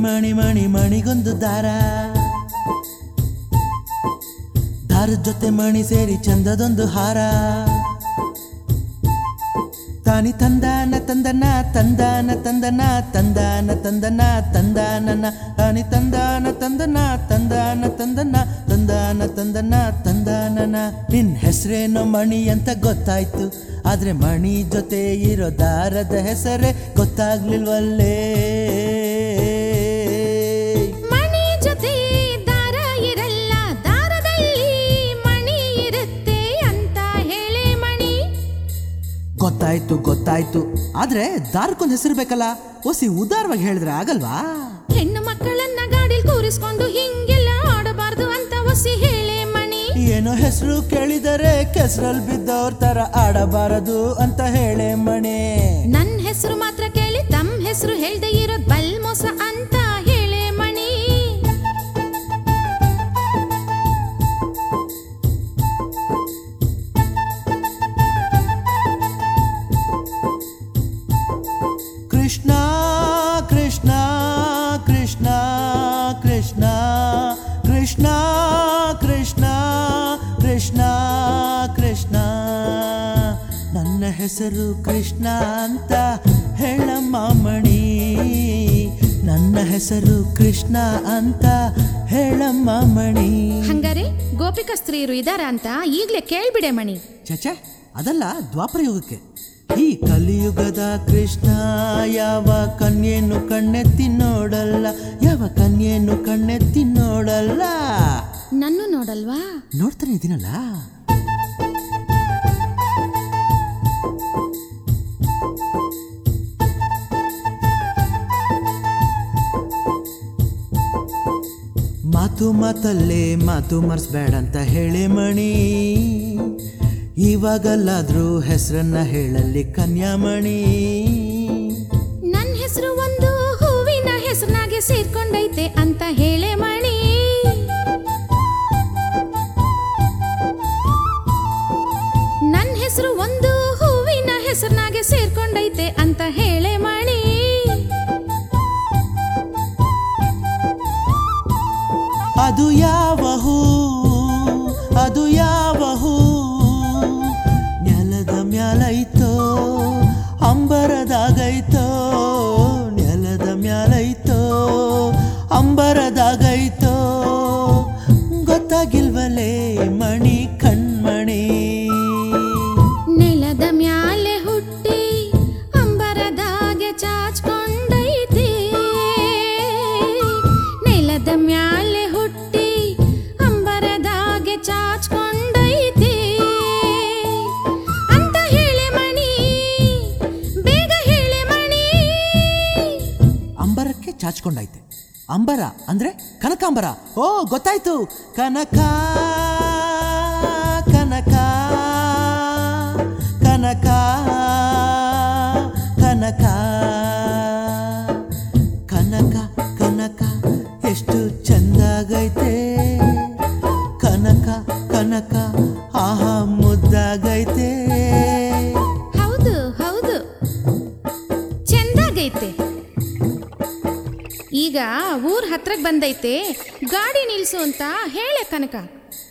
ಮಣಿ ಮಣಿ ಮಣಿಗೊಂದು ದಾರ ದಾರದ ಜೊತೆ ಮಣಿ ಸೇರಿ ಚಂದದೊಂದು ಹಾರ ತಾನಿ ತಂದಾನ ತಂದನ ತಂದಾನ ತಂದನ ತಂದಾನ ತಂದನ ತಂದಾನನ ತಾನಿ ತಂದಾನ ತಂದನ ತಂದಾನ ತಂದನ ತಂದಾನ ತಂದನ ತಂದಾನನ ನಿನ್ ಹೆಸರೇನೋ ಮಣಿ ಅಂತ ಗೊತ್ತಾಯ್ತು ಆದ್ರೆ ಮಣಿ ಜೊತೆ ಇರೋ ದಾರದ ಹೆಸರೇ ಗೊತ್ತಾಗ್ಲಿಲ್ವಲ್ಲೇ ಮಣಿ ಜೊತೆ ದಾರ ಇರಲ್ಲ ದಾರದಲ್ಲಿ ಮಣಿ ಇರುತ್ತೆ ಅಂತ ಹೇಳೆ ಮಣಿ ಗೊತ್ತಾಯ್ತು ಗೊತ್ತಾಯ್ತು ಆದ್ರೆ ದಾರಕ್ಕೊಂದು ಹೆಸರು ಬೇಕಲ್ಲ ಒಸಿ ಉದಾರವಾಗಿ ಹೇಳಿದ್ರೆ ಆಗಲ್ವಾ ಹೆಣ್ಣು ಮಕ್ಕಳನ್ನ ಗಾಡಿಲ್ ಕೂರಿಸ್ಕೊಂಡು ಹಿಂಗೆಲ್ಲ ಆಡಬಾರ್ದು ಅಂತ ಒಸಿ ಹೇಳೆ ಮಣಿ ಏನೋ ಹೆಸರು ಕೇಳಿದರೆ ಕೆಸರಲ್ಲಿ ಬಿದ್ದವ್ರ ತರ ಆಡಬಾರದು ಅಂತ ಹೇಳೆ ಮಣೆ ನನ್ ಹೆಸರು ಮಾತ್ರ ಕೇಳಿ ತಮ್ಮ ಹೆಸರು ಹೇಳ್ದೆ ಇರೋದ್ ಬಲ್ ಮೋಸ ಅಂತ ಹೇಳೆ ಮಣಿ ಕೃಷ್ಣ ಕೃಷ್ಣ ಕೃಷ್ಣ ಕೃಷ್ಣ ಕೃಷ್ಣ ಕೃಷ್ಣ ಕೃಷ್ಣ ಕೃಷ್ಣ ನನ್ನ ಹೆಸರು ಕೃಷ್ಣ ಅಂತ ಹೇಳಮ್ಮ ಮಣಿ ನನ್ನ ಹೆಸರು ಕೃಷ್ಣ ಅಂತ ಹೇಳಮ್ಮ ಮಣಿ ಹಂಗಾರೆ ಗೋಪಿಕಾ ಸ್ತ್ರೀಯರು ಇದಾರ ಅಂತ ಈಗ್ಲೇ ಕೇಳ್ಬಿಡೆ ಮಣಿ ಚಚೆ ಅದಲ್ಲ ದ್ವಾಪರ ಯುಗಕ್ಕೆ ಈ ಕಲಿಯುಗದ ಕೃಷ್ಣ ಯಾವ ಕನ್ಯೆಯನ್ನು ಕಣ್ಣೆತ್ತಿ ನೋಡಲ್ಲ ಯಾವ ಕನ್ಯೆಯನ್ನು ಕಣ್ಣೆತ್ತಿ ನೋಡಲ್ಲ ನನ್ನು ನೋಡಲ್ವಾ ನೋಡ್ತಾನೆ ಇದೀನಲ್ಲ ಮಾತು ಮಾತಲ್ಲೇ ಮಾತು ಮರ್ಸ್ಬೇಡ ಅಂತ ಹೇಳಿ ಮಣಿ ಇವಾಗಲ್ಲಾದ್ರೂ ಹೆಸರನ್ನ ಹೇಳಲ್ಲಿ ಕನ್ಯಾಮಣಿ ನನ್ ಹೆಸರು ಒಂದು ಹೂವಿನ ಹೆಸರಿನಾಗೆ ಸೇರ್ಕೊಂಡೈತೆ ಅಂತ ಹೇಳೆ ಮಣಿ ನನ್ ಹೆಸರು ಒಂದು ಹೂವಿನ ಹೆಸರಿನಾಗೆ ಸೇರ್ಕೊಂಡೈತೆ ಅಂತ ಹೇಳೆ ಮಣಿ ಅದು ಯಾವ ಹೂ ಅದು ಯಾವ ಹೂ ನೆಲದ ಮ್ಯಾಲೈತೋ ಅಂಬರದಾಗೈತೋ ನೆಲದ ಮ್ಯಾಲೈತೋ ಅಂಬರದಾಗೈತೋ ಗೊತ್ತಾಗಿಲ್ವಲೇ ಮಣಿ ಕಣ್ಮಣಿ ನೆಲದ ಮ್ಯಾಲೆ ಹುಟ್ಟಿ ಅಂಬರದಾಗೆ ಚಾಚ್ಕೊಂಡೈತಿ ನೆಲದ ಮ್ಯಾಲೆ ಹುಟ್ಟಿ ಅಂಬರದಾಗೆ ಚಾಚ್ಕೊಂಡೈತಿ ಅಂತ ಹೇಳೆ ಮಣಿ ಬೇಗ ಹೇಳೆ ಮಣಿ ಅಂಬರಕ್ಕೆ ಚಾಚ್ಕೊಂಡೈತೆ ಅಂಬರ ಅಂದ್ರೆ ಕನಕಾಂಬರ ಓ ಗೊತ್ತಾಯ್ತು ಕನಕ ಕನಕ ಕನಕ ಕನಕ ಕನಕ ಕನಕ ಎಷ್ಟು ಚಂದಾಗೈತೆ ಕನಕ ಕನಕ ಆಹಾ ಮುದ್ದಾಗೈತೆ ಹೌದು ಹೌದು ಚೆಂದಾಗೈತೆ ಈಗ ಊರ್ ಹತ್ರಕ್ ಬಂದೈತೆ ಗಾಡಿ ನಿಲ್ಸು ಅಂತ ಹೇಳೆ ಕನಕ